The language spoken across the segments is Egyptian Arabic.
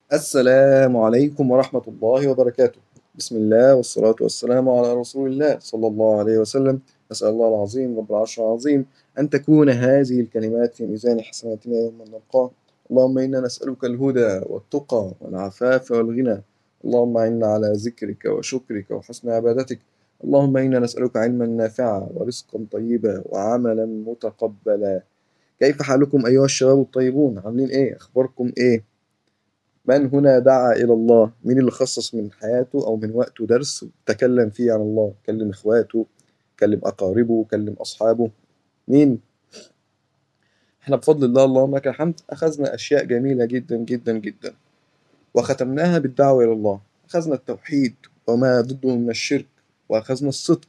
السلام عليكم ورحمة الله وبركاته بسم الله والصلاة والسلام على رسول الله صلى الله عليه وسلم أسأل الله العظيم رب العرش العظيم أن تكون هذه الكلمات في ميزان حسناتنا يوم نلقاه اللهم إنا نسألك الهدى والتقى والعفاف والغنى اللهم إنا على ذكرك وشكرك وحسن عبادتك اللهم إنا نسألك علما نافعا ورزقا طيبا وعملا متقبلا كيف حالكم أيها الشباب الطيبون عاملين إيه أخباركم إيه من هنا دعا إلى الله مين اللي خصص من حياته أو من وقته درس تكلم فيه عن الله كلم إخواته كلم أقاربه كلم أصحابه مين احنا بفضل الله اللهم لك الحمد أخذنا أشياء جميلة جدا جدا جدا وختمناها بالدعوة إلى الله أخذنا التوحيد وما ضده من الشرك وأخذنا الصدق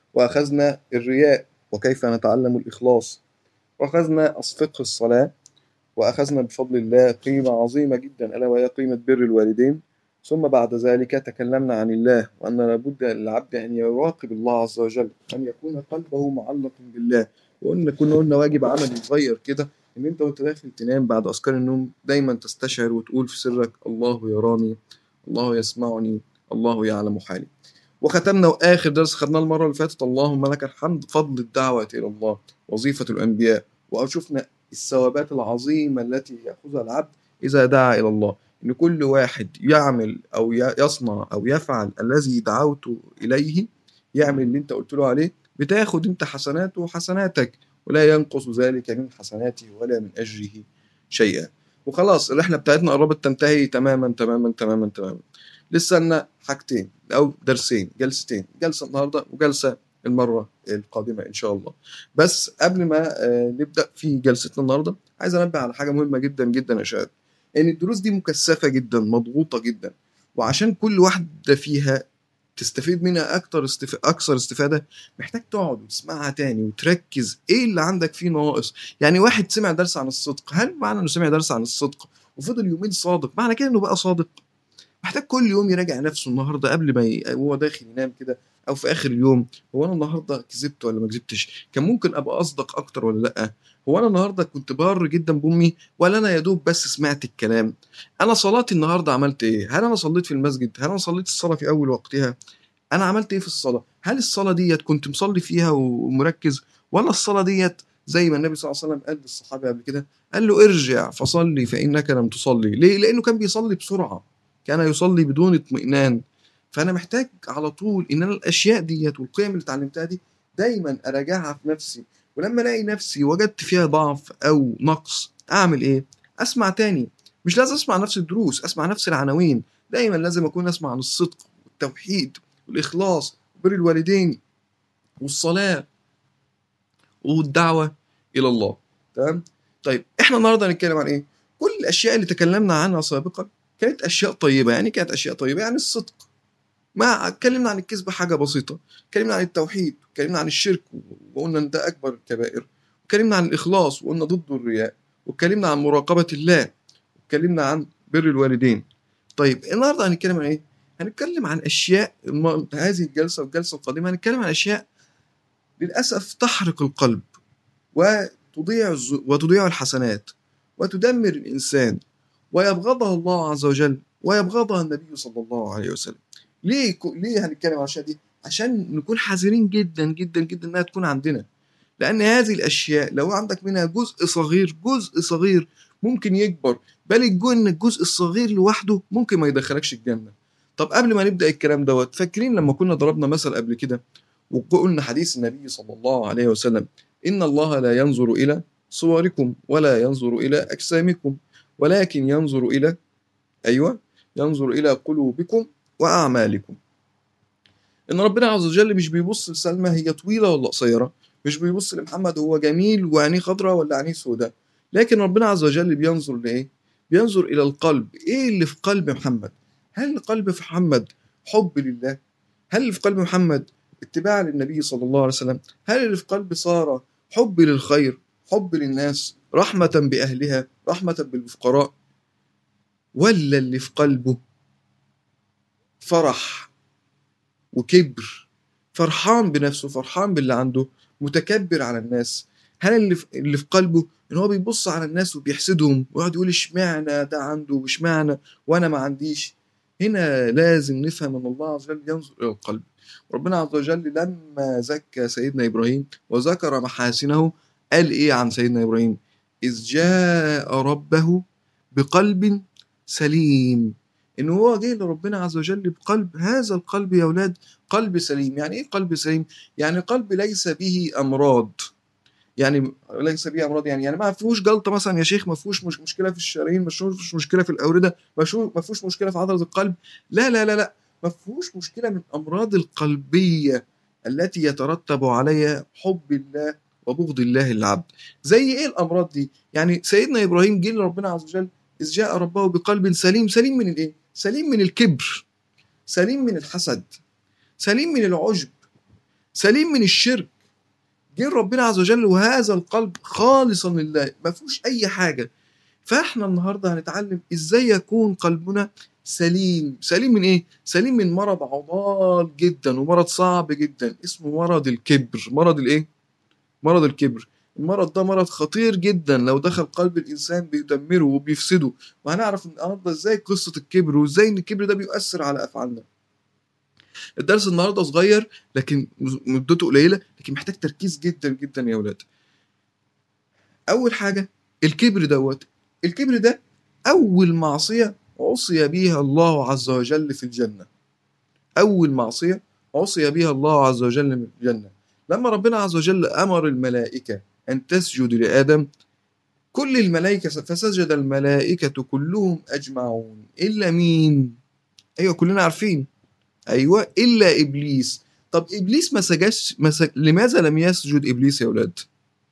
وأخذنا الرياء وكيف نتعلم الإخلاص وأخذنا فقه الصلاة وأخذنا بفضل الله قيمة عظيمة جدا ألا وهي قيمة بر الوالدين ثم بعد ذلك تكلمنا عن الله وأن لابد للعبد أن يراقب الله عز وجل أن يكون قلبه معلق بالله وقلنا كنا قلنا واجب عملي صغير كده إن أنت وأنت داخل تنام بعد أذكار النوم دايما تستشعر وتقول في سرك الله يراني الله يسمعني الله يعلم حالي وختمنا واخر درس خدناه المره اللي فاتت اللهم لك الحمد فضل الدعوه الى الله وظيفه الانبياء وشفنا الثوابات العظيمه التي ياخذها العبد اذا دعا الى الله ان كل واحد يعمل او يصنع او يفعل الذي دعوت اليه يعمل اللي انت قلت له عليه بتاخد انت حسناته وحسناتك ولا ينقص ذلك من حسناته ولا من اجره شيئا وخلاص الرحله بتاعتنا قربت تنتهي تماما تماما تماما تماما لسه لنا حاجتين او درسين جلستين جلسه النهارده وجلسه المره القادمه ان شاء الله بس قبل ما نبدا في جلستنا النهارده عايز انبه على حاجه مهمه جدا جدا يا شباب ان الدروس دي مكثفه جدا مضغوطه جدا وعشان كل واحده فيها تستفيد منها اكتر استف... اكثر استفاده محتاج تقعد وتسمعها تاني وتركز ايه اللي عندك فيه ناقص يعني واحد سمع درس عن الصدق هل معنى انه سمع درس عن الصدق وفضل يومين صادق معنى كده انه بقى صادق محتاج كل يوم يراجع نفسه النهارده قبل ما ي... وهو داخل ينام كده او في اخر اليوم هو انا النهارده كذبت ولا ما كذبتش كان ممكن ابقى اصدق اكتر ولا لا هو انا النهارده كنت بار جدا بامي ولا انا يا دوب بس سمعت الكلام انا صلاتي النهارده عملت ايه هل انا صليت في المسجد هل انا صليت الصلاه في اول وقتها انا عملت ايه في الصلاه هل الصلاه ديت كنت مصلي فيها ومركز ولا الصلاه ديت زي ما النبي صلى الله عليه وسلم قال للصحابه قبل كده قال له ارجع فصلي فانك لم تصلي ليه لانه كان بيصلي بسرعه كان يصلي بدون اطمئنان فانا محتاج على طول ان انا الاشياء ديت والقيم اللي اتعلمتها دي دايما اراجعها في نفسي ولما الاقي نفسي وجدت فيها ضعف او نقص اعمل ايه اسمع تاني مش لازم اسمع نفس الدروس اسمع نفس العناوين دايما لازم اكون اسمع عن الصدق والتوحيد والاخلاص وبر الوالدين والصلاه والدعوه الى الله تمام طيب احنا النهارده هنتكلم عن ايه كل الاشياء اللي تكلمنا عنها سابقا كانت اشياء طيبه يعني كانت اشياء طيبه يعني الصدق ما اتكلمنا عن الكذب حاجه بسيطه اتكلمنا عن التوحيد اتكلمنا عن الشرك وقلنا ان ده اكبر الكبائر اتكلمنا عن الاخلاص وقلنا ضد الرياء واتكلمنا عن مراقبه الله واتكلمنا عن بر الوالدين طيب النهارده هنتكلم عن ايه هنتكلم عن اشياء هذه الجلسه والجلسه القادمه هنتكلم عن اشياء للاسف تحرق القلب وتضيع وتضيع الحسنات وتدمر الانسان ويبغضها الله عز وجل ويبغضها النبي صلى الله عليه وسلم ليه ليه هنتكلم عن الاشياء دي عشان نكون حذرين جدا جدا جدا انها تكون عندنا لان هذه الاشياء لو عندك منها جزء صغير جزء صغير ممكن يكبر بل ان الجزء الصغير لوحده ممكن ما يدخلكش الجنه طب قبل ما نبدا الكلام دوت فاكرين لما كنا ضربنا مثل قبل كده وقلنا حديث النبي صلى الله عليه وسلم ان الله لا ينظر الى صوركم ولا ينظر الى اجسامكم ولكن ينظر إلى أيوة ينظر إلى قلوبكم وأعمالكم إن ربنا عز وجل مش بيبص لسلمى هي طويلة ولا قصيرة مش بيبص لمحمد هو جميل وعينيه خضراء ولا عينيه سوداء لكن ربنا عز وجل بينظر لإيه؟ بينظر إلى القلب إيه اللي في قلب محمد؟ هل قلب في محمد حب لله؟ هل اللي في قلب محمد اتباع للنبي صلى الله عليه وسلم؟ هل اللي في قلب سارة حب للخير؟ حب للناس؟ رحمة بأهلها رحمة بالفقراء ولا اللي في قلبه فرح وكبر فرحان بنفسه فرحان باللي عنده متكبر على الناس هل اللي في, اللي في قلبه ان هو بيبص على الناس وبيحسدهم ويقعد يقول اشمعنى ده عنده واشمعنى وانا ما عنديش هنا لازم نفهم ان الله عز وجل ينظر الى القلب ربنا عز وجل لما زكى سيدنا ابراهيم وذكر محاسنه قال ايه عن سيدنا ابراهيم اذ جاء ربه بقلب سليم ان هو جاي لربنا عز وجل بقلب هذا القلب يا اولاد قلب سليم يعني ايه قلب سليم يعني قلب ليس به امراض يعني ليس به امراض يعني يعني ما فيهوش جلطه مثلا يا شيخ ما فيهوش مش مشكله في الشرايين ما فيهوش مشكله في الاورده ما فيهوش مشكله في عضله القلب لا لا لا لا ما فيهوش مشكله من امراض القلبيه التي يترتب عليها حب الله وبغض الله للعبد زي ايه الامراض دي يعني سيدنا ابراهيم جه لربنا عز وجل اذ جاء ربه بقلب سليم سليم من الايه سليم من الكبر سليم من الحسد سليم من العجب سليم من الشرك جه ربنا عز وجل وهذا القلب خالصا لله ما فيهوش اي حاجه فاحنا النهارده هنتعلم ازاي يكون قلبنا سليم سليم من ايه سليم من مرض عضال جدا ومرض صعب جدا اسمه مرض الكبر مرض الايه مرض الكبر المرض ده مرض خطير جدا لو دخل قلب الانسان بيدمره وبيفسده وهنعرف النهارده ازاي قصه الكبر وازاي ان الكبر ده بيؤثر على افعالنا الدرس النهارده صغير لكن مدته قليله لكن محتاج تركيز جدا جدا يا ولاد اول حاجه الكبر دوت الكبر ده اول معصيه عصي بها الله عز وجل في الجنه اول معصيه عصي بها الله عز وجل في الجنه لما ربنا عز وجل امر الملائكه ان تسجد لادم كل الملائكه فسجد الملائكه كلهم اجمعون الا مين ايوه كلنا عارفين ايوه الا ابليس طب ابليس ما سجدش ما سج... لماذا لم يسجد ابليس يا اولاد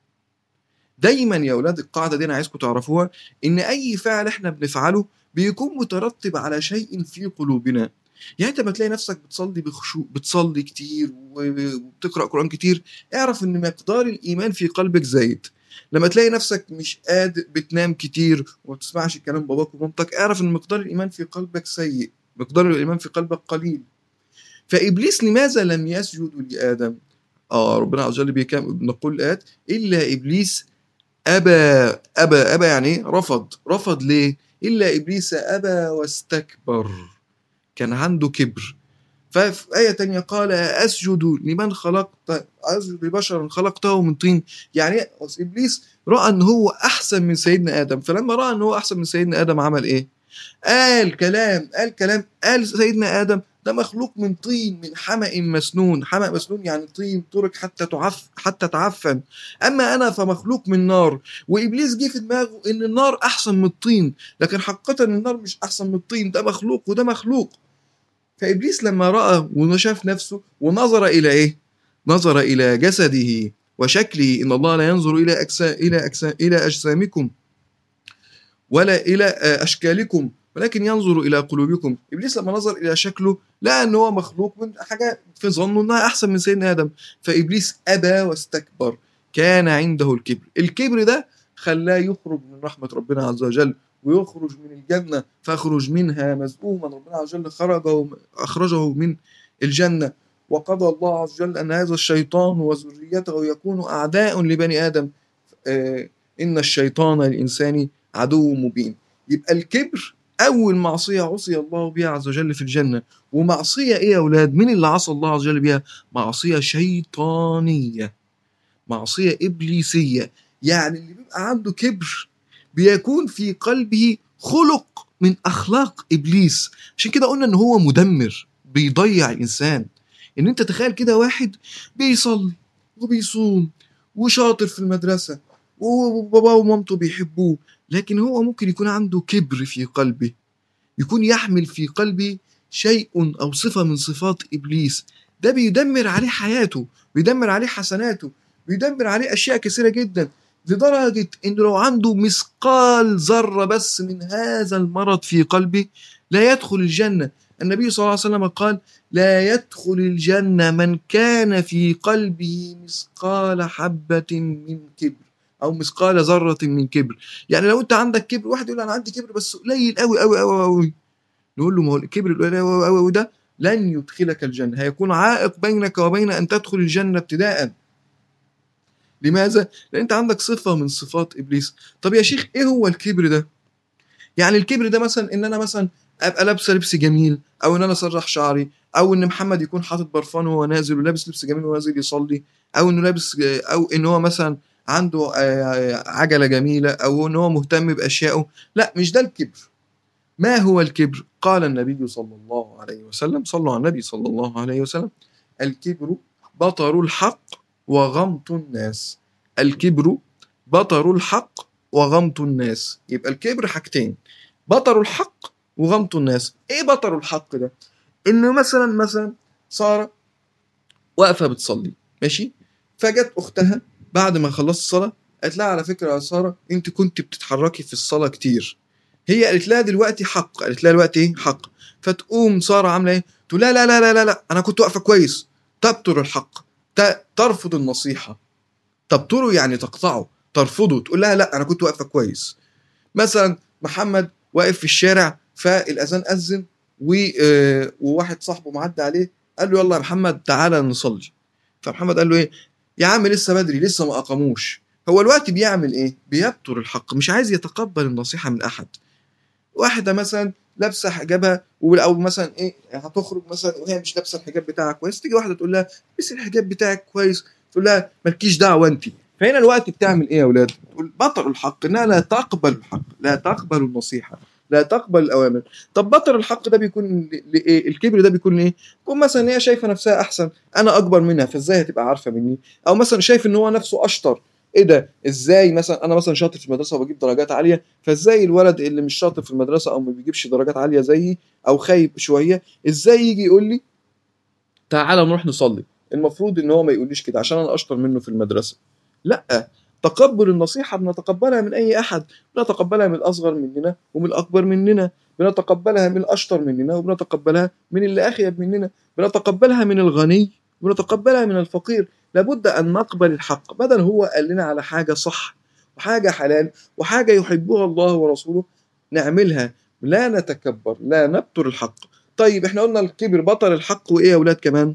دايما يا اولاد القاعده دي انا عايزكم تعرفوها ان اي فعل احنا بنفعله بيكون مترتب على شيء في قلوبنا يعني انت بتلاقي نفسك بتصلي بخشوع بتصلي كتير وبتقرا قران كتير اعرف ان مقدار الايمان في قلبك زايد لما تلاقي نفسك مش قادر بتنام كتير وما بتسمعش كلام باباك ومامتك اعرف ان مقدار الايمان في قلبك سيء مقدار الايمان في قلبك قليل فابليس لماذا لم يسجد لادم اه ربنا عز وجل بيكمل نقول الآيات الا ابليس ابى ابى ابى يعني ايه رفض رفض ليه الا ابليس ابى واستكبر كان عنده كبر ففي آية تانية قال أسجد لمن خلقت أسجد لبشر خلقته من طين يعني إبليس رأى أن هو أحسن من سيدنا آدم فلما رأى أن هو أحسن من سيدنا آدم عمل إيه؟ قال كلام قال كلام قال سيدنا آدم ده مخلوق من طين من حمأ مسنون حمأ مسنون يعني طين ترك حتى تعف حتى تعفن اما انا فمخلوق من نار وابليس جه في دماغه ان النار احسن من الطين لكن حقيقه النار مش احسن من الطين ده مخلوق وده مخلوق فابليس لما راى وشاف نفسه ونظر الى ايه نظر الى جسده وشكله ان الله لا ينظر الى أجسام الى أجسام الى اجسامكم ولا الى اشكالكم ولكن ينظر الى قلوبكم ابليس لما نظر الى شكله لقى ان هو مخلوق من حاجه في ظنه انها احسن من سيدنا ادم فابليس ابى واستكبر كان عنده الكبر الكبر ده خلاه يخرج من رحمه ربنا عز وجل ويخرج من الجنه فاخرج منها مذءوما ربنا عز وجل خرجه اخرجه من الجنه وقضى الله عز وجل ان هذا الشيطان وذريته يكونوا اعداء لبني ادم آه ان الشيطان للانسان عدو مبين يبقى الكبر اول معصيه عصي الله بها عز وجل في الجنه ومعصيه ايه يا اولاد مين اللي عصى الله عز وجل بها معصيه شيطانيه معصيه ابليسيه يعني اللي بيبقى عنده كبر بيكون في قلبه خلق من اخلاق ابليس عشان كده قلنا ان هو مدمر بيضيع الانسان ان انت تخيل كده واحد بيصلي وبيصوم وشاطر في المدرسه وباباه ومامته بيحبوه لكن هو ممكن يكون عنده كبر في قلبه يكون يحمل في قلبه شيء او صفه من صفات ابليس ده بيدمر عليه حياته بيدمر عليه حسناته بيدمر عليه اشياء كثيره جدا لدرجه انه لو عنده مثقال ذره بس من هذا المرض في قلبه لا يدخل الجنه النبي صلى الله عليه وسلم قال لا يدخل الجنه من كان في قلبه مثقال حبه من كبر او مثقال ذره من كبر يعني لو انت عندك كبر واحد يقول انا عندي كبر بس قليل قوي قوي قوي قوي نقول له ما هو الكبر القليل قوي قوي قوي ده لن يدخلك الجنه هيكون عائق بينك وبين ان تدخل الجنه ابتداء لماذا؟ لان انت عندك صفه من صفات ابليس طب يا شيخ ايه هو الكبر ده يعني الكبر ده مثلا ان انا مثلا ابقى لابسه لبس جميل او ان انا اسرح شعري او ان محمد يكون حاطط برفان وهو نازل ولابس لبس جميل وهو نازل يصلي او انه لابس او ان هو مثلا عنده آه، عجله جميله او ان هو مهتم باشيائه لا مش ده الكبر ما هو الكبر قال النبي صلى الله عليه وسلم صلوا على النبي صلى الله عليه وسلم الكبر بطر الحق وغمط الناس الكبر بطر الحق وغمط الناس يبقى الكبر حاجتين بطر الحق وغمط الناس ايه بطر الحق ده انه مثلا مثلا ساره واقفه بتصلي ماشي فجت اختها بعد ما خلصت الصلاه قالت لها على فكره يا ساره انت كنت بتتحركي في الصلاه كتير هي قالت لها دلوقتي حق قالت لها دلوقتي ايه حق فتقوم ساره عامله ايه تقول لا لا لا لا لا, لا. انا كنت واقفه كويس تبطر الحق ترفض النصيحه تبطره يعني تقطعه ترفضه تقول لها لا انا كنت واقفه كويس مثلا محمد واقف في الشارع فالاذان اذن آه، وواحد صاحبه معدي عليه قال له يلا يا محمد تعالى نصلي فمحمد قال له ايه يا عم لسه بدري لسه ما اقاموش هو الوقت بيعمل ايه بيبطر الحق مش عايز يتقبل النصيحه من احد واحده مثلا لابسه حجابها او مثلا ايه هتخرج مثلا وهي مش لابسه الحجاب بتاعها كويس تيجي واحده تقول لها لبسي الحجاب بتاعك كويس تقول لها مالكيش دعوه انت فهنا الوقت بتعمل ايه يا اولاد؟ تقول بطر الحق انها لا تقبل الحق لا تقبل النصيحه لا تقبل الاوامر طب بطر الحق ده بيكون لايه الكبر ده بيكون لايه يكون مثلا هي شايفه نفسها احسن انا اكبر منها فازاي هتبقى عارفه مني او مثلا شايف ان هو نفسه اشطر ايه ده ازاي مثلا انا مثلا شاطر في المدرسه وبجيب درجات عاليه فازاي الولد اللي مش شاطر في المدرسه او ما بيجيبش درجات عاليه زيي او خايب شويه ازاي يجي يقول لي تعالى نروح نصلي المفروض ان هو ما يقوليش كده عشان انا اشطر منه في المدرسه لا تقبل النصيحة بنتقبلها من أي أحد بنتقبلها من الأصغر مننا ومن الأكبر مننا بنتقبلها من الأشطر مننا وبنتقبلها من اللي أخيب مننا بنتقبلها من الغني ونتقبلها من الفقير لابد أن نقبل الحق بدل هو قال لنا على حاجة صح وحاجة حلال وحاجة يحبها الله ورسوله نعملها لا نتكبر لا نبتر الحق طيب احنا قلنا الكبر بطل الحق وايه يا اولاد كمان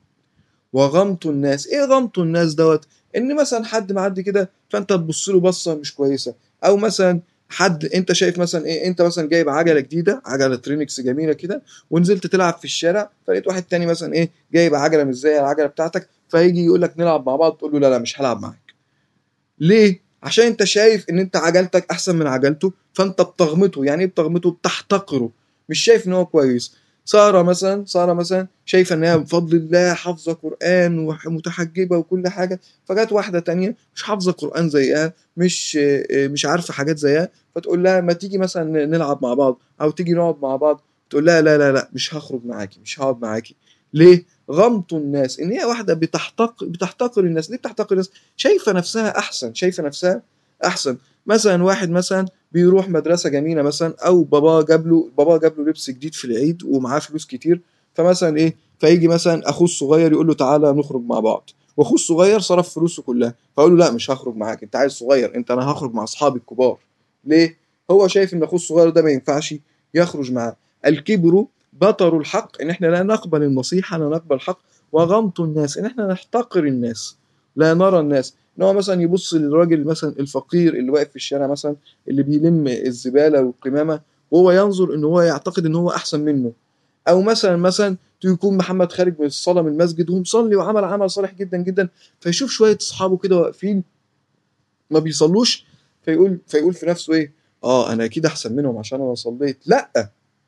وغمط الناس ايه غمط الناس دوت ان مثلا حد معدي كده فانت تبص له بصه مش كويسه او مثلا حد انت شايف مثلا ايه انت مثلا جايب عجله جديده عجله ترينكس جميله كده ونزلت تلعب في الشارع فلقيت واحد تاني مثلا ايه جايب عجله مش زي العجله بتاعتك فيجي يقول لك نلعب مع بعض تقول له لا لا مش هلعب معاك ليه عشان انت شايف ان انت عجلتك احسن من عجلته فانت بتغمطه يعني ايه بتغمطه بتحتقره مش شايف ان هو كويس ساره مثلا ساره مثلا شايفه انها بفضل الله حافظه قران ومتحجبه وكل حاجه فجت واحده تانية مش حافظه قران زيها مش مش عارفه حاجات زيها فتقول لها ما تيجي مثلا نلعب مع بعض او تيجي نقعد مع بعض تقول لها لا لا لا مش هخرج معاكي مش هقعد معاكي ليه غمط الناس ان هي واحده بتحتقر بتحتقر الناس ليه بتحتقر الناس شايفه نفسها احسن شايفه نفسها احسن مثلا واحد مثلا بيروح مدرسه جميله مثلا او بابا جاب له بابا جاب له لبس جديد في العيد ومعاه فلوس كتير فمثلا ايه فيجي مثلا اخوه الصغير يقول له تعالى نخرج مع بعض واخوه الصغير صرف فلوسه كلها فاقول له لا مش هخرج معاك انت عايز صغير انت انا هخرج مع اصحابي الكبار ليه هو شايف ان اخوه الصغير ده ما ينفعش يخرج معاه الكبر بطر الحق ان احنا لا نقبل النصيحه لا نقبل الحق وغمط الناس ان احنا نحتقر الناس لا نرى الناس ان هو مثلا يبص للراجل مثلا الفقير اللي واقف في الشارع مثلا اللي بيلم الزباله والقمامه وهو ينظر ان هو يعتقد ان هو احسن منه او مثلا مثلا يكون محمد خارج من الصلاه من المسجد ومصلي وعمل عمل صالح جدا جدا فيشوف شويه اصحابه كده واقفين ما بيصلوش فيقول فيقول في نفسه ايه اه انا اكيد احسن منهم عشان انا صليت لا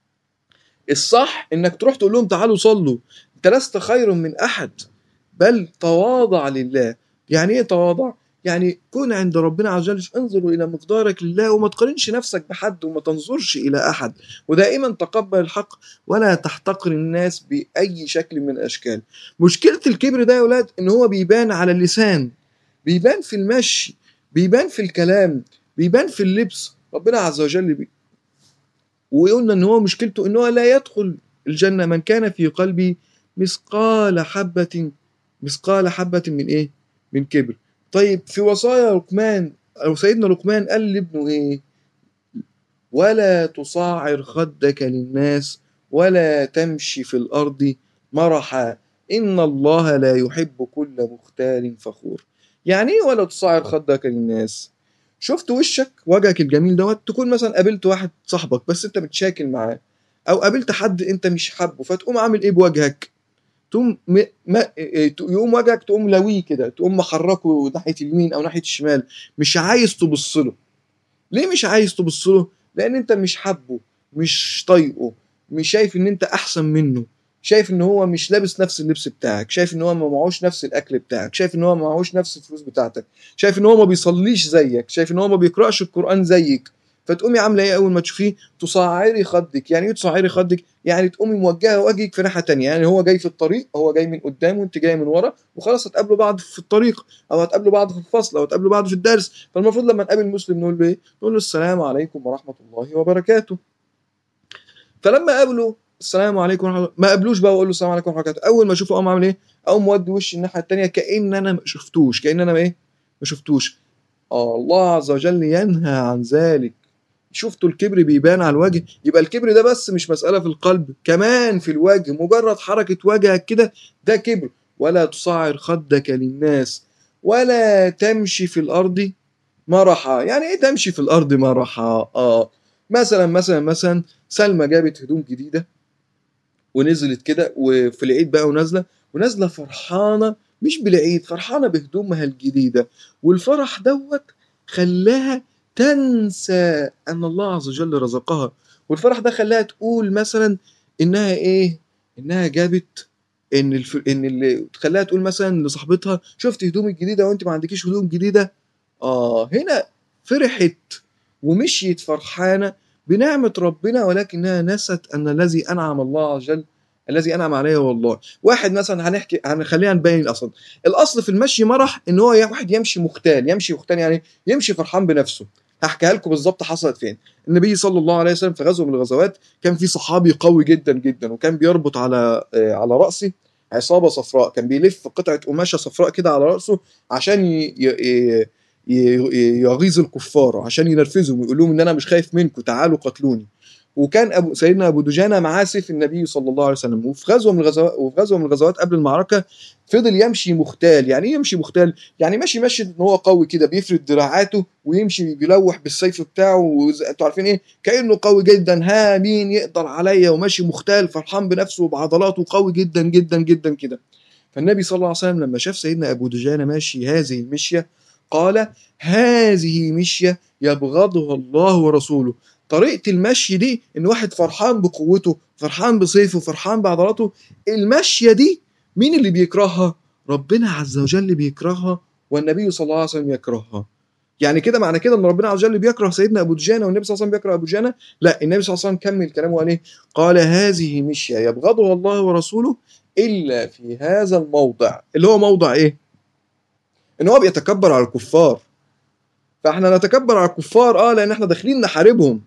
الصح انك تروح تقول لهم تعالوا صلوا انت لست خير من احد بل تواضع لله يعني ايه تواضع يعني كن عند ربنا عز وجل انظروا الى مقدارك لله وما تقارنش نفسك بحد وما تنظرش الى احد ودائما تقبل الحق ولا تحتقر الناس باي شكل من الاشكال مشكله الكبر ده يا اولاد ان هو بيبان على اللسان بيبان في المشي بيبان في الكلام بيبان في اللبس ربنا عز وجل بي وقلنا ان هو مشكلته ان هو لا يدخل الجنه من كان في قلبي مثقال حبه مثقال حبه من ايه من كبر طيب في وصايا لقمان أو سيدنا لقمان قال لابنه إيه ولا تصاعر خدك للناس ولا تمشي في الأرض مرحا إن الله لا يحب كل مختال فخور يعني ايه ولا تصعر خدك للناس شفت وشك وجهك الجميل دوت تكون مثلا قابلت واحد صاحبك بس انت متشاكل معاه او قابلت حد انت مش حابه فتقوم عامل ايه بوجهك تقوم م... ما... يقوم وجهك تقوم لاويه كده تقوم محركه ناحيه اليمين او ناحيه الشمال مش عايز تبص له ليه مش عايز تبص له لان انت مش حابه مش طايقه مش شايف ان انت احسن منه شايف ان هو مش لابس نفس اللبس بتاعك شايف ان هو ما معهوش نفس الاكل بتاعك شايف ان هو ما معهوش نفس الفلوس بتاعتك شايف ان هو ما بيصليش زيك شايف ان هو ما بيقراش القران زيك فتقومي عامله ايه اول ما تشوفيه تصعري خدك يعني ايه تصعري خدك يعني تقومي موجهه وجهك في ناحيه تانية يعني هو جاي في الطريق هو جاي من قدام وانت جاي من ورا وخلاص هتقابلوا بعض في الطريق او هتقابلوا بعض في الفصل او هتقابلوا بعض في الدرس فالمفروض لما نقابل مسلم نقول له ايه نقول له السلام عليكم ورحمه الله وبركاته فلما قابله السلام عليكم ورحمه الله ما قابلوش بقى واقول له السلام عليكم ورحمه الله وبركاته اول ما اشوفه اقوم عامل ايه اقوم مودي وشي الناحيه التانية كان انا ما شفتوش كان انا ايه ما شفتوش آه الله عز وجل ينهى عن ذلك شفتوا الكبر بيبان على الوجه يبقى الكبر ده بس مش مسألة في القلب كمان في الوجه مجرد حركة وجهك كده ده كبر ولا تصعر خدك للناس ولا تمشي في الأرض مرحا يعني ايه تمشي في الأرض مرحا اه مثلا مثلا مثلا سلمى جابت هدوم جديدة ونزلت كده وفي العيد بقى ونازلة ونازلة فرحانة مش بالعيد فرحانة بهدومها الجديدة والفرح دوت خلاها تنسى ان الله عز وجل رزقها والفرح ده خلاها تقول مثلا انها ايه انها جابت ان الف... ان اللي خلاها تقول مثلا لصاحبتها شفت هدومي الجديده وانت ما عندكيش هدوم جديده اه هنا فرحت ومشيت فرحانه بنعمه ربنا ولكنها نست ان الذي انعم الله عز وجل الذي انعم عليه والله واحد مثلا هنحكي هنخليها نبين الاصل الاصل في المشي مرح ان هو واحد يمشي مختال يمشي مختال يعني يمشي فرحان بنفسه هحكيها لكم بالظبط حصلت فين النبي صلى الله عليه وسلم في غزوه من الغزوات كان في صحابي قوي جدا جدا وكان بيربط على على راسه عصابه صفراء كان بيلف قطعه قماشه صفراء كده على راسه عشان ي... ي... يغيظ الكفار عشان ينرفزهم ويقول لهم ان انا مش خايف منكم تعالوا قتلوني وكان ابو سيدنا ابو دجانه معاه سيف النبي صلى الله عليه وسلم وفي غزوه من الغزوات وفي غزوه من الغزوات قبل المعركه فضل يمشي مختال يعني ايه يمشي مختال يعني ماشي ماشي ان هو قوي كده بيفرد دراعاته ويمشي بيلوح بالسيف بتاعه وانتوا عارفين ايه كانه قوي جدا ها مين يقدر عليا وماشي مختال فرحان بنفسه وبعضلاته قوي جدا جدا جدا كده فالنبي صلى الله عليه وسلم لما شاف سيدنا ابو دجانه ماشي هذه المشيه قال هذه مشيه يبغضها الله ورسوله طريقه المشي دي ان واحد فرحان بقوته فرحان بسيفه فرحان بعضلاته المشيه دي مين اللي بيكرهها ربنا عز وجل بيكرهها والنبي صلى الله عليه وسلم يكرهها يعني كده معنى كده ان ربنا عز وجل بيكره سيدنا ابو دجانه والنبي صلى الله عليه وسلم بيكره ابو دجانه لا النبي صلى الله عليه وسلم كمل كلامه قال ايه قال هذه مشيه يبغضها الله ورسوله الا في هذا الموضع اللي هو موضع ايه ان هو بيتكبر على الكفار فاحنا نتكبر على الكفار اه لان احنا داخلين نحاربهم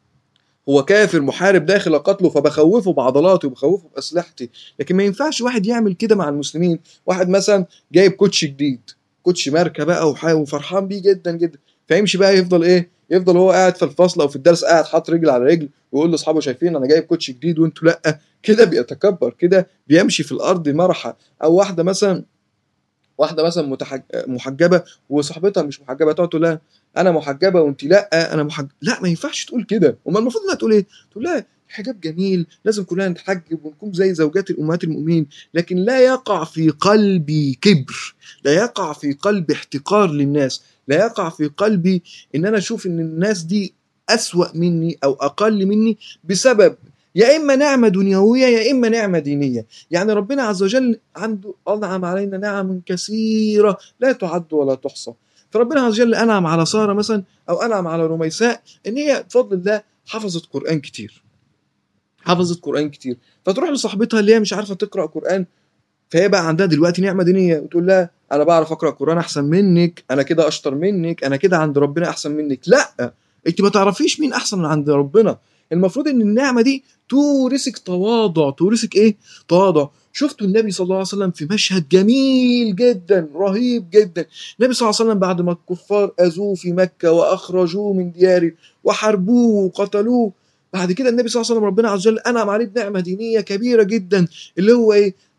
هو كافر محارب داخل قتله فبخوفه بعضلاتي وبخوفه باسلحتي لكن ما ينفعش واحد يعمل كده مع المسلمين واحد مثلا جايب كوتش جديد كوتش ماركه بقى وفرحان بيه جدا جدا فيمشي بقى يفضل ايه يفضل هو قاعد في الفصل او في الدرس قاعد حاطط رجل على رجل ويقول لاصحابه شايفين انا جايب كوتش جديد وانتوا لا كده بيتكبر كده بيمشي في الارض مرحه او واحده مثلا واحده مثلا متحج... محجبه وصاحبتها مش محجبه تقعد تقول لها انا محجبه وانت لا انا محجب لا ما ينفعش تقول كده امال المفروض انها تقول ايه تقول لها حجاب جميل لازم كلنا نتحجب ونكون زي زوجات الامهات المؤمنين لكن لا يقع في قلبي كبر لا يقع في قلبي احتقار للناس لا يقع في قلبي ان انا اشوف ان الناس دي اسوا مني او اقل مني بسبب يا اما نعمه دنيويه يا اما نعمه دينيه يعني ربنا عز وجل عنده انعم علينا نعم كثيره لا تعد ولا تحصى فربنا عز وجل انعم على ساره مثلا او انعم على رميساء ان هي بفضل الله حفظت قران كتير حفظت قران كتير فتروح لصاحبتها اللي هي مش عارفه تقرا قران فهي بقى عندها دلوقتي نعمه دينيه وتقول لها انا بعرف اقرا قران احسن منك انا كده اشطر منك انا كده عند ربنا احسن منك لا انت ما تعرفيش مين احسن من عند ربنا المفروض ان النعمه دي تورثك تواضع تورثك ايه تواضع شفتوا النبي صلى الله عليه وسلم في مشهد جميل جدا رهيب جدا النبي صلى الله عليه وسلم بعد ما الكفار اذوه في مكه واخرجوه من دياره وحاربوه وقتلوه بعد كده النبي صلى الله عليه وسلم ربنا عز وجل انعم عليه بنعمه دينيه كبيره جدا اللي هو ايه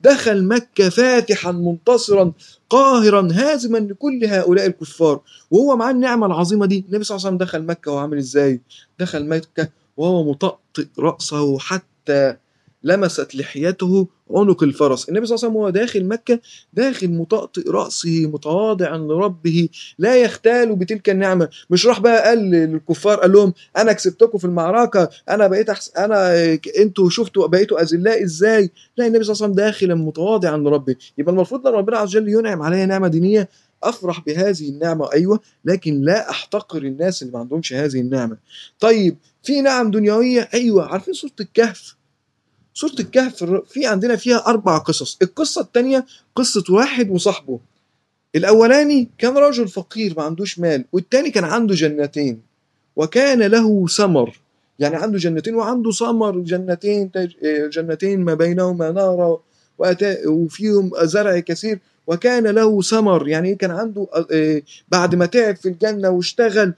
دخل مكة فاتحا منتصرا قاهرا هازما لكل هؤلاء الكفار وهو معاه النعمة العظيمة دي النبي صلى الله عليه وسلم دخل مكة وهو عامل ازاي دخل مكة وهو مطأطئ رأسه حتى لمست لحيته عنق الفرس النبي صلى الله عليه وسلم وهو داخل مكة داخل مطأطئ رأسه متواضعا لربه لا يختال بتلك النعمة مش راح بقى قال للكفار قال لهم أنا كسبتكم في المعركة أنا بقيت أحس... أنا أنتوا شفتوا بقيتوا أذلاء إزاي لا النبي صلى الله عليه وسلم داخلا متواضعا لربه يبقى المفروض لما ربنا عز وجل ينعم عليا نعمة دينية افرح بهذه النعمه ايوه لكن لا احتقر الناس اللي ما عندهمش هذه النعمه طيب في نعم دنيويه ايوه عارفين سوره الكهف سورة الكهف في عندنا فيها أربع قصص القصة الثانية قصة واحد وصاحبه الأولاني كان رجل فقير ما عندوش مال والتاني كان عنده جنتين وكان له ثمر يعني عنده جنتين وعنده ثمر جنتين جنتين ما بينهما نار وفيهم زرع كثير وكان له ثمر يعني كان عنده بعد ما تعب في الجنه واشتغل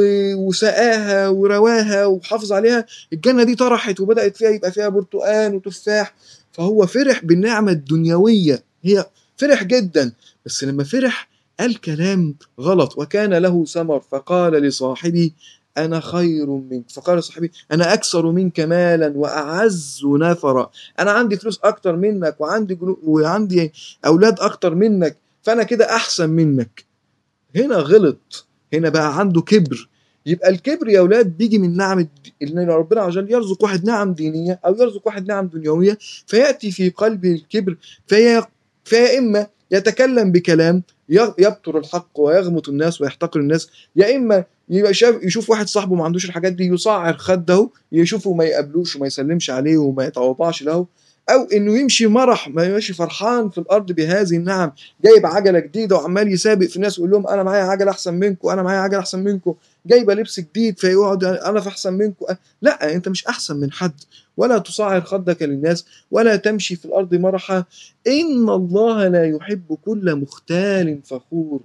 وسقاها ورواها وحافظ عليها الجنه دي طرحت وبدات فيها يبقى فيها برتقان وتفاح فهو فرح بالنعمه الدنيويه هي فرح جدا بس لما فرح قال كلام غلط وكان له ثمر فقال لصاحبه أنا خير منك فقال صاحبي أنا أكثر منك مالا وأعز نفرا أنا عندي فلوس أكتر منك وعندي جلو... وعندي أولاد أكتر منك فأنا كده أحسن منك هنا غلط هنا بقى عنده كبر يبقى الكبر يا أولاد بيجي من نعم إن ربنا عز وجل يرزق واحد نعم دينية أو يرزق واحد نعم دنيوية فيأتي في قلبه الكبر في فيا إما يتكلم بكلام يبطر الحق ويغمط الناس ويحتقر الناس يا اما يبقى شاف يشوف واحد صاحبه ما عندوش الحاجات دي يصعر خده يشوفه ما يقابلوش وما يسلمش عليه وما يتواضعش له او انه يمشي مرح ما يمشي فرحان في الارض بهذه النعم جايب عجله جديده وعمال يسابق في الناس ويقول لهم انا معايا عجله احسن منكم انا معايا عجله احسن منكم جايبه لبس جديد فيقعد انا في احسن منكم لا انت مش احسن من حد ولا تصعر خدك للناس ولا تمشي في الارض مرحا ان الله لا يحب كل مختال فخور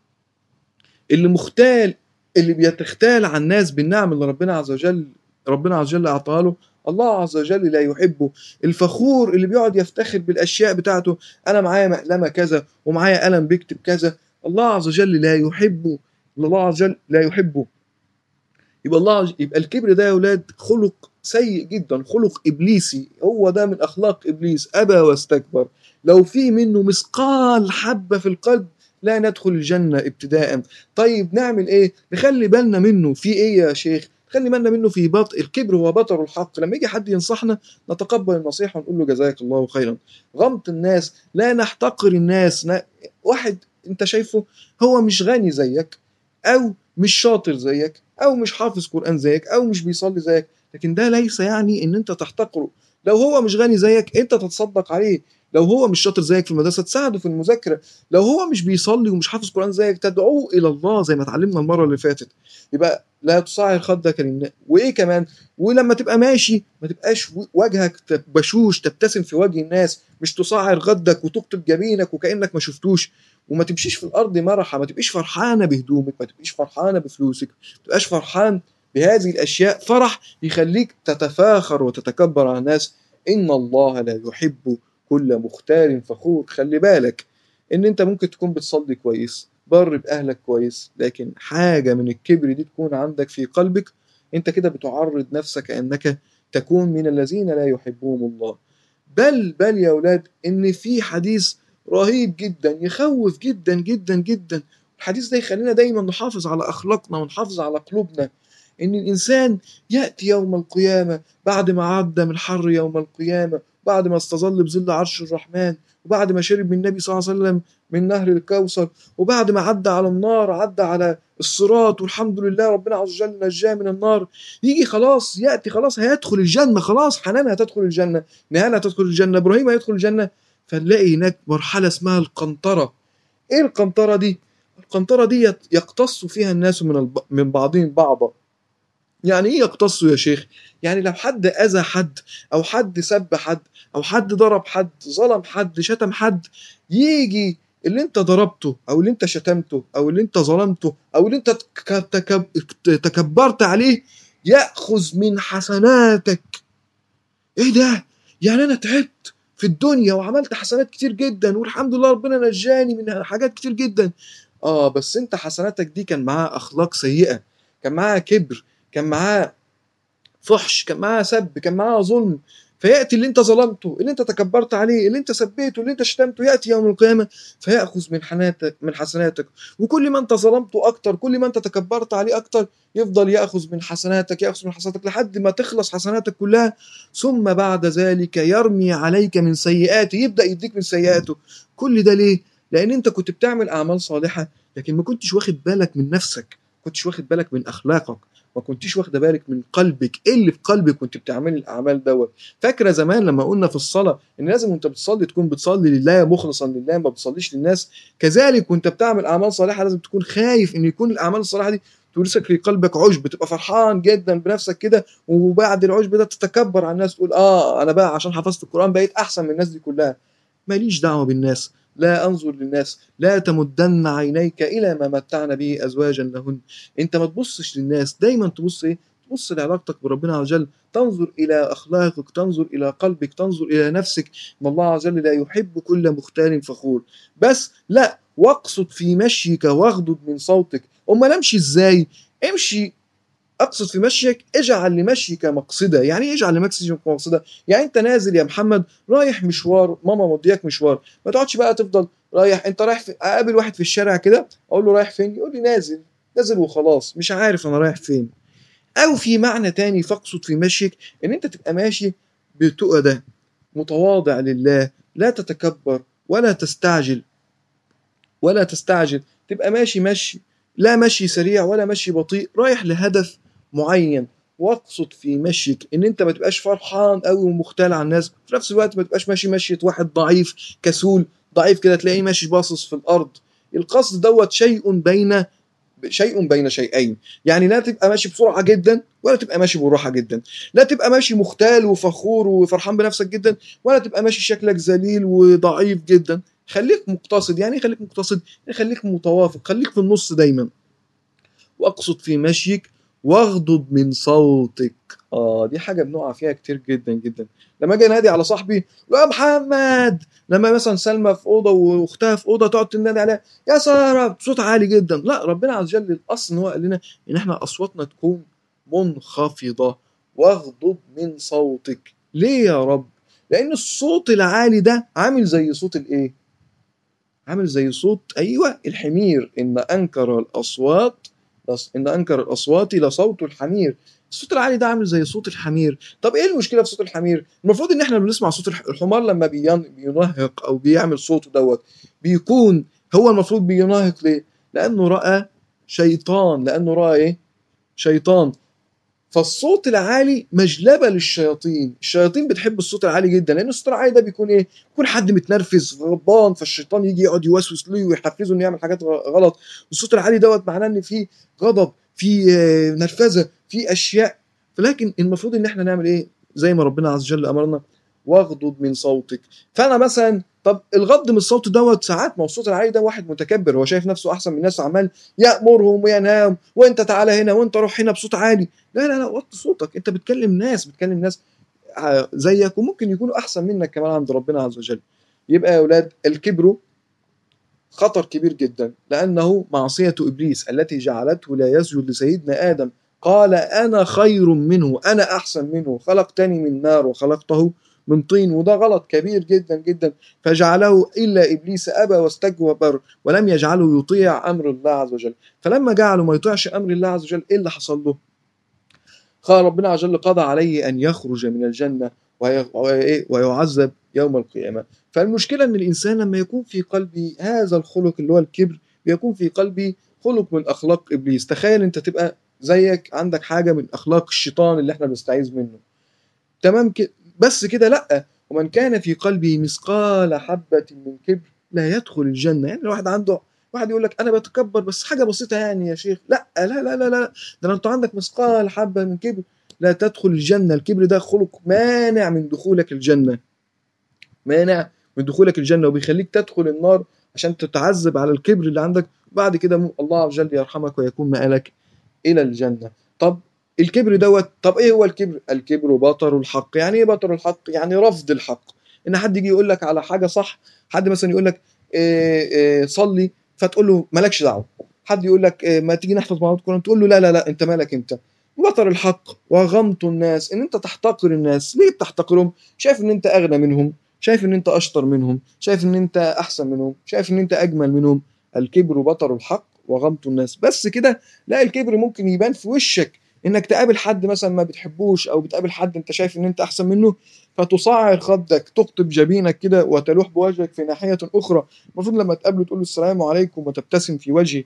اللي مختال اللي بيتختال على الناس بالنعم اللي ربنا عز وجل ربنا عز وجل اعطاها له الله عز وجل لا يحبه الفخور اللي بيقعد يفتخر بالاشياء بتاعته انا معايا مقلمه كذا ومعايا قلم بيكتب كذا الله عز وجل لا يحبه الله عز وجل لا يحبه يبقى الله يبقى الكبر ده يا اولاد خلق سيء جدا خلق ابليسي هو ده من اخلاق ابليس ابى واستكبر لو في منه مثقال حبه في القلب لا ندخل الجنه ابتداء طيب نعمل ايه نخلي بالنا منه في ايه يا شيخ خلي بالنا منه في بطء الكبر هو بطر الحق لما يجي حد ينصحنا نتقبل النصيحه ونقول له جزاك الله خيرا غمط الناس لا نحتقر الناس نا... واحد انت شايفه هو مش غني زيك او مش شاطر زيك او مش حافظ قران زيك او مش بيصلي زيك لكن ده ليس يعني ان انت تحتقره لو هو مش غني زيك انت تتصدق عليه لو هو مش شاطر زيك في المدرسه تساعده في المذاكره لو هو مش بيصلي ومش حافظ قران زيك تدعوه الى الله زي ما اتعلمنا المره اللي فاتت يبقى لا تصعر خدك للناس وايه كمان ولما تبقى ماشي ما تبقاش وجهك بشوش تبتسم في وجه الناس مش تصعر خدك وتكتب جبينك وكانك ما شفتوش وما تمشيش في الارض مرحه ما تبقيش فرحانه بهدومك ما تبقيش فرحانه بفلوسك ما تبقاش فرحان بهذه الاشياء فرح يخليك تتفاخر وتتكبر على الناس ان الله لا يحب كل مختار فخور خلي بالك ان انت ممكن تكون بتصلي كويس بر باهلك كويس لكن حاجه من الكبر دي تكون عندك في قلبك انت كده بتعرض نفسك انك تكون من الذين لا يحبهم الله بل بل يا اولاد ان في حديث رهيب جدا يخوف جدا جدا جدا الحديث ده يخلينا دايما نحافظ على اخلاقنا ونحافظ على قلوبنا ان الانسان ياتي يوم القيامه بعد ما عدى من حر يوم القيامه بعد ما استظل بظل عرش الرحمن وبعد ما شرب من النبي صلى الله عليه وسلم من نهر الكوثر وبعد ما عدى على النار عدى على الصراط والحمد لله ربنا عز وجل نجاه من النار يجي خلاص ياتي خلاص هيدخل الجنه خلاص حنان هتدخل الجنه نهال هتدخل الجنه ابراهيم هيدخل الجنه فنلاقي هناك مرحله اسمها القنطره ايه القنطره دي القنطره دي يقتص فيها الناس من الب... من بعضهم بعضا يعني ايه يقتصوا يا شيخ يعني لو حد اذى حد او حد سب حد او حد ضرب حد ظلم حد شتم حد يجي اللي انت ضربته او اللي انت شتمته او اللي انت ظلمته او اللي انت تكب... تكبرت عليه ياخذ من حسناتك ايه ده يعني انا تعبت في الدنيا وعملت حسنات كتير جدا والحمد لله ربنا نجاني من حاجات كتير جدا اه بس انت حسناتك دي كان معاها اخلاق سيئه كان معاها كبر كان معاها فحش كان معاها سب كان معاها ظلم فياتي اللي انت ظلمته اللي انت تكبرت عليه اللي انت سبيته اللي انت شتمته ياتي يوم القيامه فياخذ من حناتك من حسناتك وكل ما انت ظلمته اكتر كل ما انت تكبرت عليه اكتر يفضل ياخذ من حسناتك ياخذ من حسناتك لحد ما تخلص حسناتك كلها ثم بعد ذلك يرمي عليك من سيئاته يبدا يديك من سيئاته كل ده ليه لان انت كنت بتعمل اعمال صالحه لكن ما كنتش واخد بالك من نفسك ما كنتش واخد بالك من اخلاقك ما كنتيش واخده بالك من قلبك ايه اللي في قلبك كنت بتعملي الاعمال دوت فاكره زمان لما قلنا في الصلاه ان لازم وانت بتصلي تكون بتصلي لله مخلصا لله ما بتصليش للناس كذلك وانت بتعمل اعمال صالحه لازم تكون خايف ان يكون الاعمال الصالحه دي تورثك في قلبك عجب تبقى فرحان جدا بنفسك كده وبعد العجب ده تتكبر على الناس تقول اه انا بقى عشان حفظت القران بقيت احسن من الناس دي كلها ماليش دعوه بالناس لا انظر للناس لا تمدن عينيك الى ما متعنا به ازواجا لهن انت ما تبصش للناس دايما تبص ايه تبص لعلاقتك بربنا عز وجل تنظر الى اخلاقك تنظر الى قلبك تنظر الى نفسك ان الله عز وجل لا يحب كل مختال فخور بس لا واقصد في مشيك واغضض من صوتك امال امشي ازاي امشي اقصد في مشيك اجعل لمشيك مقصده يعني ايه اجعل لمشيك مقصده يعني انت نازل يا محمد رايح مشوار ماما مودياك مشوار ما تقعدش بقى تفضل رايح انت رايح في... اقابل واحد في الشارع كده اقول له رايح فين يقول لي نازل نازل وخلاص مش عارف انا رايح فين او في معنى تاني فاقصد في مشيك ان انت تبقى ماشي بتقى ده متواضع لله لا تتكبر ولا تستعجل ولا تستعجل تبقى ماشي مشي لا مشي سريع ولا مشي بطيء رايح لهدف معين واقصد في مشيك ان انت ما تبقاش فرحان قوي ومختال عن الناس في نفس الوقت ما تبقاش ماشي مشية واحد ضعيف كسول ضعيف كده تلاقيه ماشي باصص في الارض القصد دوت شيء بين شيء بين شيئين يعني لا تبقى ماشي بسرعه جدا ولا تبقى ماشي براحه جدا لا تبقى ماشي مختال وفخور وفرحان بنفسك جدا ولا تبقى ماشي شكلك ذليل وضعيف جدا خليك مقتصد يعني خليك مقتصد يعني خليك متوافق خليك في النص دايما واقصد في مشيك واغضض من صوتك اه دي حاجه بنقع فيها كتير جدا جدا لما اجي انادي على صاحبي يا محمد لما مثلا سلمى في اوضه واختها في اوضه تقعد تنادي عليها يا ساره بصوت عالي جدا لا ربنا عز وجل الاصل ان هو قال لنا ان احنا اصواتنا تكون منخفضه واغضض من صوتك ليه يا رب لان الصوت العالي ده عامل زي صوت الايه عامل زي صوت ايوه الحمير ان انكر الاصوات ان انكر الاصوات لصوت الحمير الصوت العالي ده عامل زي صوت الحمير طب ايه المشكله في صوت الحمير المفروض ان احنا بنسمع صوت الحمار لما بينهق او بيعمل صوته دوت بيكون هو المفروض بينهق ليه لانه راى شيطان لانه راى ايه شيطان فالصوت العالي مجلبه للشياطين الشياطين بتحب الصوت العالي جدا لان الصوت العالي ده بيكون ايه بيكون حد متنرفز غضبان فالشيطان يجي يقعد يوسوس له ويحفزه انه يعمل حاجات غلط والصوت العالي دوت معناه ان في غضب في نرفزه في اشياء فلكن المفروض ان احنا نعمل ايه زي ما ربنا عز وجل امرنا واغضض من صوتك فانا مثلا طب الغض من الصوت دوت ساعات ما هو الصوت العالي ده واحد متكبر هو شايف نفسه احسن من الناس عمال يامرهم وينام وانت تعالى هنا وانت روح هنا بصوت عالي لا لا لا وطي صوتك انت بتكلم ناس بتكلم ناس زيك وممكن يكونوا احسن منك كمان عند ربنا عز وجل يبقى يا اولاد الكبر خطر كبير جدا لانه معصيه ابليس التي جعلته لا يسجد لسيدنا ادم قال انا خير منه انا احسن منه خلقتني من نار وخلقته من طين وده غلط كبير جدا جدا فجعله الا ابليس ابى واستكبر ولم يجعله يطيع امر الله عز وجل فلما جعله ما يطيعش امر الله عز وجل ايه اللي حصل له؟ قال ربنا عز وجل قضى عليه ان يخرج من الجنه ويعذب يوم القيامه فالمشكله ان الانسان لما يكون في قلبي هذا الخلق اللي هو الكبر بيكون في قلبي خلق من اخلاق ابليس تخيل انت تبقى زيك عندك حاجه من اخلاق الشيطان اللي احنا بنستعيذ منه تمام كده بس كده لا ومن كان في قلبه مثقال حبة من كبر لا يدخل الجنة يعني الواحد عنده واحد يقول لك انا بتكبر بس حاجة بسيطة يعني يا شيخ لا لا لا لا لا ده انت عندك مثقال حبة من كبر لا تدخل الجنة الكبر ده خلق مانع من دخولك الجنة مانع من دخولك الجنة وبيخليك تدخل النار عشان تتعذب على الكبر اللي عندك بعد كده الله عز وجل يرحمك ويكون مآلك إلى الجنة طب الكبر دوت طب ايه هو الكبر الكبر بطر الحق يعني ايه بطر الحق يعني رفض الحق ان حد يجي يقول لك على حاجه صح حد مثلا يقول لك آه، آه، صلي فتقول له مالكش دعوه حد يقول لك آه، ما تيجي نحفظ مع بعض القران تقول له لا لا لا انت مالك انت بطر الحق وغمط الناس ان انت تحتقر الناس ليه بتحتقرهم شايف ان انت اغنى منهم شايف ان انت اشطر منهم شايف ان انت احسن منهم شايف ان انت اجمل منهم الكبر بطر الحق وغمط الناس بس كده لا الكبر ممكن يبان في وشك انك تقابل حد مثلا ما بتحبوش او بتقابل حد انت شايف ان انت احسن منه فتصعر خدك تقطب جبينك كده وتلوح بوجهك في ناحيه اخرى المفروض لما تقابله تقول له السلام عليكم وتبتسم في وجهه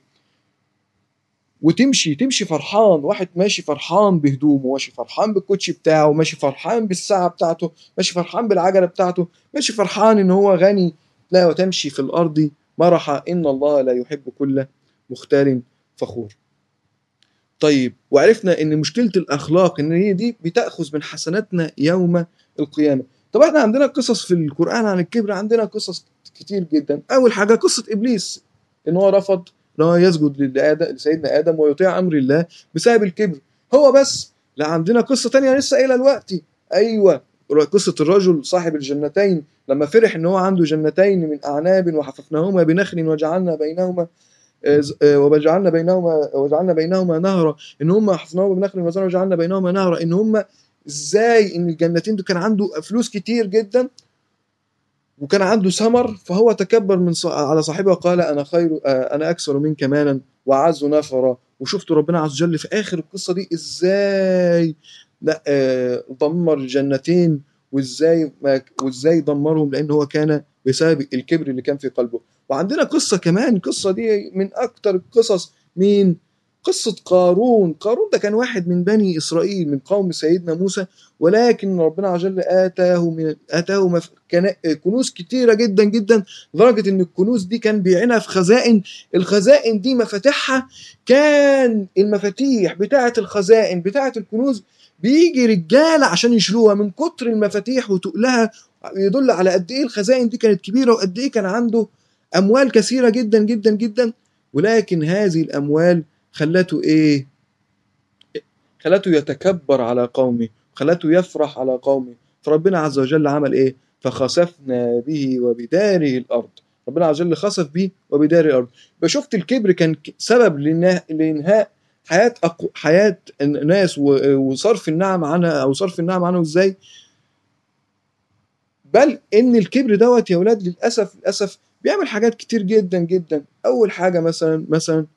وتمشي تمشي فرحان واحد ماشي فرحان بهدومه ماشي فرحان بالكوتشي بتاعه ماشي فرحان بالساعه بتاعته ماشي فرحان بالعجله بتاعته ماشي فرحان ان هو غني لا وتمشي في الارض مرحا ان الله لا يحب كل مختال فخور طيب وعرفنا ان مشكله الاخلاق ان هي دي بتاخذ من حسناتنا يوم القيامه طب احنا عندنا قصص في القران عن الكبر عندنا قصص كتير جدا اول حاجه قصه ابليس ان هو رفض ان هو يسجد لآدم لسيدنا ادم ويطيع امر الله بسبب الكبر هو بس لا عندنا قصه تانية لسه قايله دلوقتي ايوه قصه الرجل صاحب الجنتين لما فرح ان هو عنده جنتين من اعناب وحففناهما بنخل وجعلنا بينهما وجعلنا بينهما وجعلنا بينهما نهرا ان هم حفظناهما بنخل وجعلنا بينهما نهرا ان هم ازاي ان الجنتين دول كان عنده فلوس كتير جدا وكان عنده ثمر فهو تكبر من ص... على صاحبه وقال انا خير آه انا اكثر منك مالا واعز نفرا وشفت ربنا عز وجل في اخر القصه دي ازاي لا آه دمر الجنتين وازاي ما وازاي دمرهم لان هو كان بسبب الكبر اللي كان في قلبه وعندنا قصه كمان القصه دي من اكتر القصص مين قصة قارون قارون ده كان واحد من بني إسرائيل من قوم سيدنا موسى ولكن ربنا عز وجل آتاه من آتاه مف... كنوز كتيرة جدا جدا لدرجة إن الكنوز دي كان بيعينها في خزائن الخزائن دي مفاتيحها كان المفاتيح بتاعة الخزائن بتاعة الكنوز بيجي رجالة عشان يشيلوها من كتر المفاتيح وتقلها يدل على قد إيه الخزائن دي كانت كبيرة وقد إيه كان عنده أموال كثيرة جدا جدا جدا ولكن هذه الأموال خلته ايه خلته يتكبر على قومه خلته يفرح على قومه فربنا عز وجل عمل ايه فخسفنا به وبداره الارض ربنا عز وجل خسف به وبداره الارض فشفت الكبر كان سبب لانهاء حياه أقو... حياه الناس وصرف النعم عنها او صرف النعم عنه ازاي بل ان الكبر دوت يا ولاد للاسف للاسف بيعمل حاجات كتير جدا جدا اول حاجه مثلا مثلا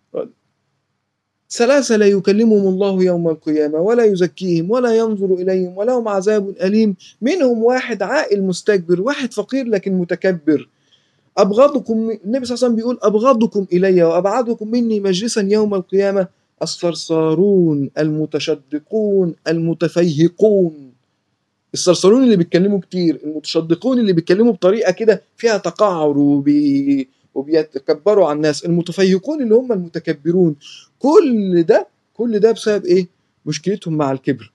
ثلاثة لا يكلمهم الله يوم القيامة ولا يزكيهم ولا ينظر إليهم ولهم عذاب أليم منهم واحد عاقل مستكبر واحد فقير لكن متكبر أبغضكم النبي صلى الله عليه وسلم بيقول أبغضكم إلي وأبعدكم مني مجلسا يوم القيامة الصرصارون المتشدقون المتفيهقون الصرصارون اللي بيتكلموا كتير المتشدقون اللي بيتكلموا بطريقة كده فيها تقعر وبي وبيتكبروا على الناس المتفيقون اللي هم المتكبرون كل ده كل ده بسبب ايه مشكلتهم مع الكبر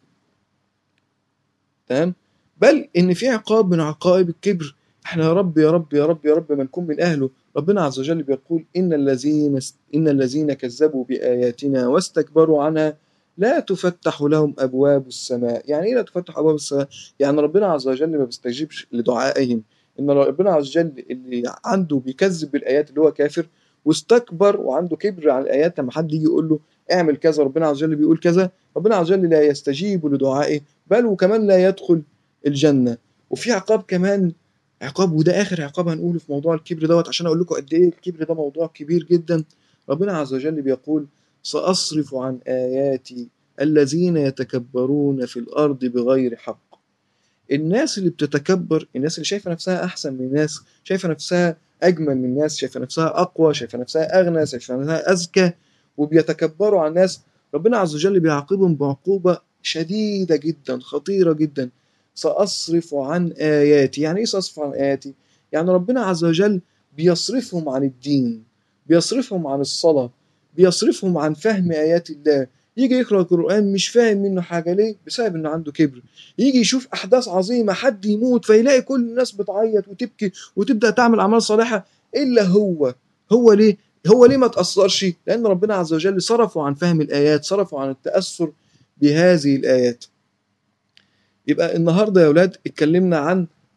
تمام بل ان في عقاب من عقائب الكبر احنا يا رب يا رب يا رب يا رب ما نكون من اهله ربنا عز وجل بيقول ان الذين ان الذين كذبوا باياتنا واستكبروا عنها لا تفتح لهم ابواب السماء يعني ايه لا تفتح ابواب السماء يعني ربنا عز وجل ما بيستجيبش لدعائهم ان ربنا عز وجل اللي عنده بيكذب بالايات اللي هو كافر واستكبر وعنده كبر على الايات لما حد يجي يقول له اعمل كذا ربنا عز وجل بيقول كذا ربنا عز وجل لا يستجيب لدعائه بل وكمان لا يدخل الجنه وفي عقاب كمان عقاب وده اخر عقاب هنقوله في موضوع الكبر دوت عشان اقول لكم قد ايه الكبر ده موضوع كبير جدا ربنا عز وجل بيقول ساصرف عن اياتي الذين يتكبرون في الارض بغير حق الناس اللي بتتكبر الناس اللي شايفه نفسها احسن من الناس شايفه نفسها اجمل من الناس شايفه نفسها اقوى شايفه نفسها اغنى شايفه نفسها اذكى وبيتكبروا على الناس ربنا عز وجل بيعاقبهم بعقوبه شديده جدا خطيره جدا ساصرف عن اياتي يعني ايه ساصرف عن اياتي يعني ربنا عز وجل بيصرفهم عن الدين بيصرفهم عن الصلاه بيصرفهم عن فهم ايات الله يجي يقرا القران مش فاهم منه حاجه ليه بسبب انه عنده كبر يجي يشوف احداث عظيمه حد يموت فيلاقي كل الناس بتعيط وتبكي وتبدا تعمل اعمال صالحه الا هو هو ليه هو ليه ما تاثرش لان ربنا عز وجل صرفه عن فهم الايات صرفه عن التاثر بهذه الايات يبقى النهارده يا اولاد اتكلمنا عن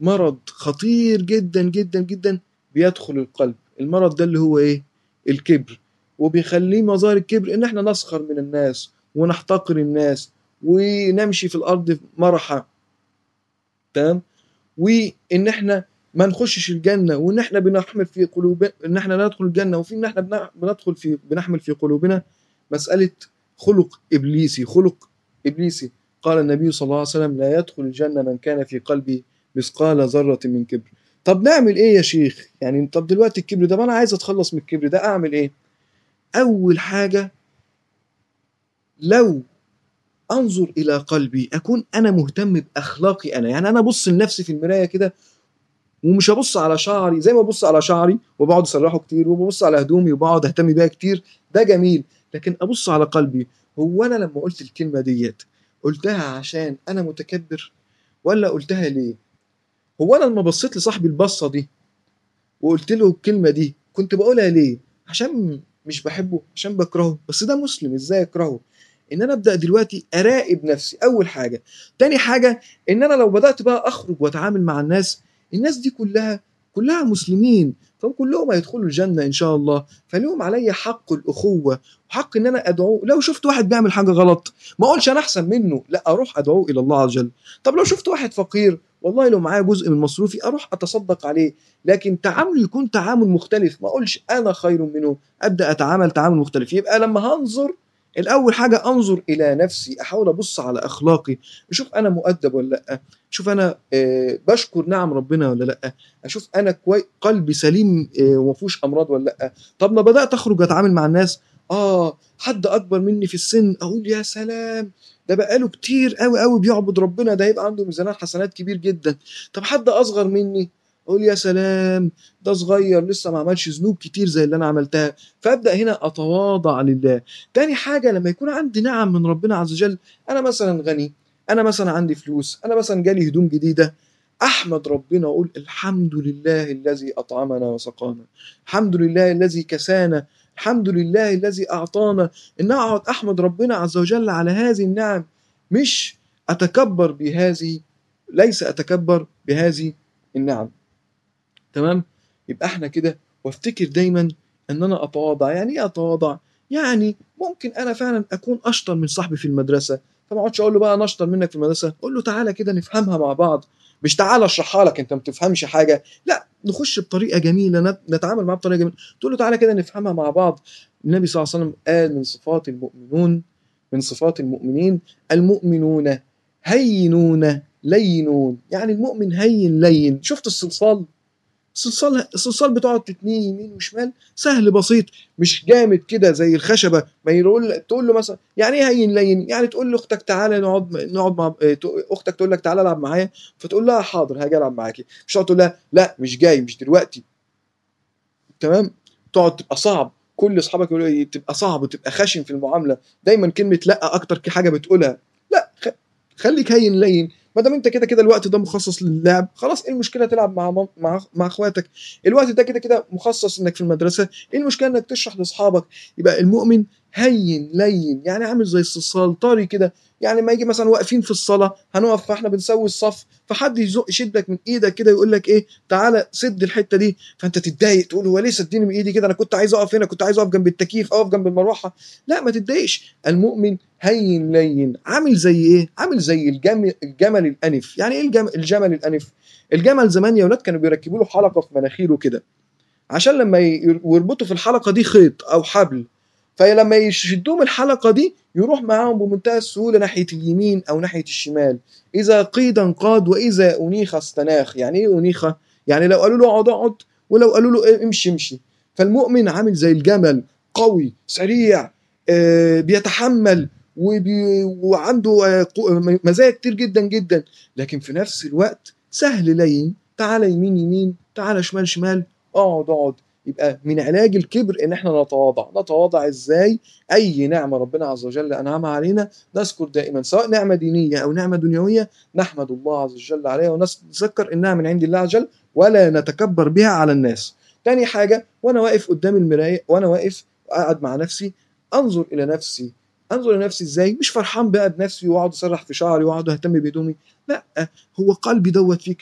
مرض خطير جدا جدا جدا بيدخل القلب المرض ده اللي هو ايه الكبر وبيخليه مظاهر الكبر ان احنا نسخر من الناس ونحتقر الناس ونمشي في الارض مرحا تمام وان احنا ما نخشش الجنه وان احنا بنحمل في قلوبنا ان احنا ندخل الجنه وفي ان احنا بن- بندخل في بنحمل في قلوبنا مساله خلق ابليسي خلق ابليسي قال النبي صلى الله عليه وسلم لا يدخل الجنه من كان في قلبه مثقال ذره من كبر طب نعمل ايه يا شيخ يعني طب دلوقتي الكبر ده ما انا عايز اتخلص من الكبر ده اعمل ايه اول حاجه لو انظر الى قلبي اكون انا مهتم باخلاقي انا يعني انا ابص لنفسي في المرايه كده ومش هبص على شعري زي ما ببص على شعري وبقعد اسرحه كتير وببص على هدومي وبقعد اهتم بيها كتير ده جميل لكن ابص على قلبي هو انا لما قلت الكلمه ديت قلتها عشان انا متكبر ولا قلتها ليه هو انا لما بصيت لصاحبي البصه دي وقلت له الكلمه دي كنت بقولها ليه عشان مش بحبه عشان بكرهه بس ده مسلم ازاي اكرهه ان انا ابدا دلوقتي اراقب نفسي اول حاجه تاني حاجه ان انا لو بدات بقى اخرج واتعامل مع الناس الناس دي كلها كلها مسلمين فكلهم هيدخلوا الجنه ان شاء الله فلهم علي حق الاخوه وحق ان انا ادعوه لو شفت واحد بيعمل حاجه غلط ما اقولش انا احسن منه لا اروح ادعوه الى الله عز وجل طب لو شفت واحد فقير والله لو معايا جزء من مصروفي اروح اتصدق عليه لكن تعامله يكون تعامل مختلف ما اقولش انا خير منه ابدا اتعامل تعامل مختلف يبقى لما هنظر الاول حاجه انظر الى نفسي احاول ابص على اخلاقي اشوف انا مؤدب ولا لا اشوف انا آه، بشكر نعم ربنا ولا لا اشوف انا كوي قلبي سليم آه، وما فيهوش امراض ولا لا طب ما بدات اخرج اتعامل مع الناس اه حد اكبر مني في السن اقول يا سلام ده بقاله كتير قوي قوي بيعبد ربنا ده يبقى عنده ميزانات حسنات كبير جدا طب حد اصغر مني اقول يا سلام ده صغير لسه ما عملش ذنوب كتير زي اللي انا عملتها فابدا هنا اتواضع لله تاني حاجه لما يكون عندي نعم من ربنا عز وجل انا مثلا غني انا مثلا عندي فلوس انا مثلا جالي هدوم جديده احمد ربنا واقول الحمد لله الذي اطعمنا وسقانا الحمد لله الذي كسانا الحمد لله الذي اعطانا ان اقعد احمد ربنا عز وجل على هذه النعم مش اتكبر بهذه ليس اتكبر بهذه النعم تمام يبقى احنا كده وافتكر دايما ان انا اتواضع يعني ايه اتواضع يعني ممكن انا فعلا اكون اشطر من صاحبي في المدرسه فما اقعدش اقول له بقى انا اشطر منك في المدرسه اقول له تعالى كده نفهمها مع بعض مش تعالى اشرحها لك انت ما بتفهمش حاجه لا نخش بطريقه جميله نت- نتعامل معاه بطريقه جميله تقول له تعالى كده نفهمها مع بعض النبي صلى الله عليه وسلم قال من صفات المؤمنون من صفات المؤمنين المؤمنون هينون لينون يعني المؤمن هين لين شفت الصلصال الصلصال الصلصال بتقعد تتنيه يمين وشمال سهل بسيط مش جامد كده زي الخشبه ما يقول تقول له مثلا يعني ايه هين لين يعني تقول لاختك تعالى نقعد نقعد مع إيه، تق- اختك تقول لك تعالى العب معايا فتقول لها حاضر هاجي العب معاكي مش تقعد تقول لها لا مش جاي مش دلوقتي تمام تقعد تبقى صعب كل اصحابك يقولوا إيه، تبقى صعب وتبقى خشن في المعامله دايما كلمه لا اكتر حاجه بتقولها لا خ- خليك هين لين ما دام انت كده كده الوقت ده مخصص للعب خلاص ايه المشكله تلعب مع مام- مع مع اخواتك الوقت ده كده كده مخصص انك في المدرسه ايه المشكله انك تشرح لاصحابك يبقى المؤمن هين لين يعني عامل زي الصلصال طري كده يعني ما يجي مثلا واقفين في الصلاه هنقف فاحنا بنسوي الصف فحد يزق يشدك من ايدك كده يقول لك ايه تعالى سد الحته دي فانت تتضايق تقول هو ليه سدني من ايدي كده انا كنت عايز اقف هنا كنت عايز اقف جنب التكييف اقف جنب المروحه لا ما تتضايقش المؤمن هين لين عامل زي ايه عامل زي الجمل الجمل الانف يعني ايه الجمل, الجمل الانف الجمل زمان يا ولاد كانوا بيركبوا له حلقه في مناخيره كده عشان لما ي- يربطوا في الحلقه دي خيط او حبل فلما يشدوهم الحلقه دي يروح معاهم بمنتهى السهوله ناحيه اليمين او ناحيه الشمال اذا قيد انقاد واذا انيخ استناخ يعني ايه انيخ يعني لو قالوا له اقعد اقعد ولو قالوا له إيه امشي امشي فالمؤمن عامل زي الجمل قوي سريع آه، بيتحمل وبي وعنده آه، قو- مزايا كتير جدا جدا لكن في نفس الوقت سهل لين تعالى يمين يمين تعالى شمال شمال اقعد اقعد يبقى من علاج الكبر ان احنا نتواضع نتواضع ازاي اي نعمه ربنا عز وجل انعمها علينا نذكر دائما سواء نعمه دينيه او نعمه دنيويه نحمد الله عز وجل عليها ونتذكر انها من عند الله عز وجل ولا نتكبر بها على الناس تاني حاجه وانا واقف قدام المرايه وانا واقف قاعد مع نفسي انظر الى نفسي انظر لنفسي ازاي مش فرحان بقى بنفسي واقعد اسرح في شعري واقعد اهتم بهدومي لا هو قلبي دوت فيه كبر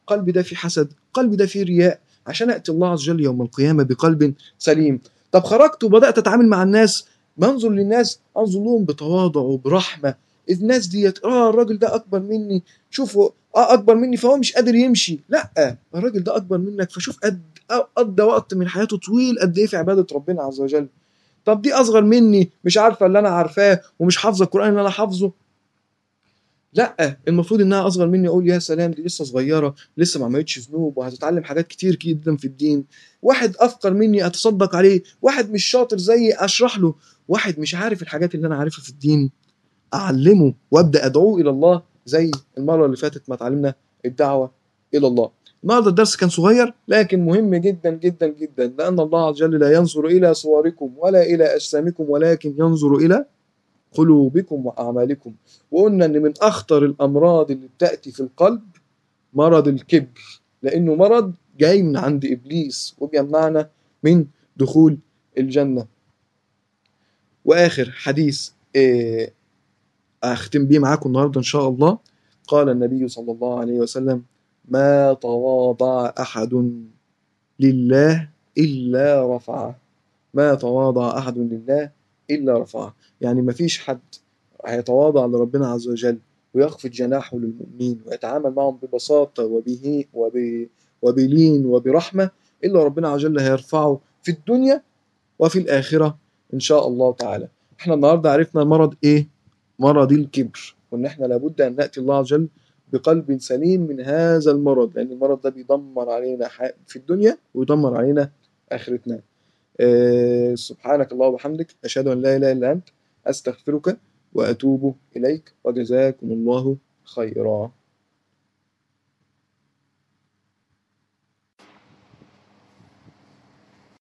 قلبي ده فيه حسد قلبي ده فيه رياء عشان اتي الله عز وجل يوم القيامه بقلب سليم طب خرجت وبدات اتعامل مع الناس بنظر للناس انظر لهم بتواضع وبرحمه الناس ديت اه الراجل ده اكبر مني شوفوا اه اكبر مني فهو مش قادر يمشي لا الراجل ده اكبر منك فشوف قد قضى وقت من حياته طويل قد ايه في عباده ربنا عز وجل طب دي اصغر مني مش عارفه اللي انا عارفاه ومش حافظه القران اللي انا حافظه لا المفروض انها اصغر مني اقول يا سلام دي لسه صغيره لسه ما عملتش ذنوب وهتتعلم حاجات كتير جدا في الدين واحد افقر مني اتصدق عليه واحد مش شاطر زيي اشرح له واحد مش عارف الحاجات اللي انا عارفها في الدين اعلمه وابدا ادعوه الى الله زي المره اللي فاتت ما اتعلمنا الدعوه الى الله النهارده الدرس كان صغير لكن مهم جدا جدا جدا لان الله عز وجل لا ينظر الى صوركم ولا الى اجسامكم ولكن ينظر الى قلوبكم واعمالكم وقلنا ان من اخطر الامراض اللي بتاتي في القلب مرض الكبر لانه مرض جاي من عند ابليس وبيمنعنا من دخول الجنه واخر حديث إيه اختم بيه معاكم النهارده ان شاء الله قال النبي صلى الله عليه وسلم ما تواضع احد لله الا رفعه ما تواضع احد لله الا رفعه يعني ما فيش حد هيتواضع لربنا عز وجل ويخفض جناحه للمؤمنين ويتعامل معهم ببساطه وبه وب وبلين وبرحمه الا ربنا عز وجل هيرفعه في الدنيا وفي الاخره ان شاء الله تعالى احنا النهارده عرفنا مرض ايه مرض الكبر وان احنا لابد ان ناتي الله عز وجل بقلب سليم من هذا المرض لان المرض ده بيدمر علينا في الدنيا ويدمر علينا اخرتنا أه سبحانك الله وبحمدك اشهد ان لا اله الا انت استغفرك واتوب اليك وجزاكم الله خيرا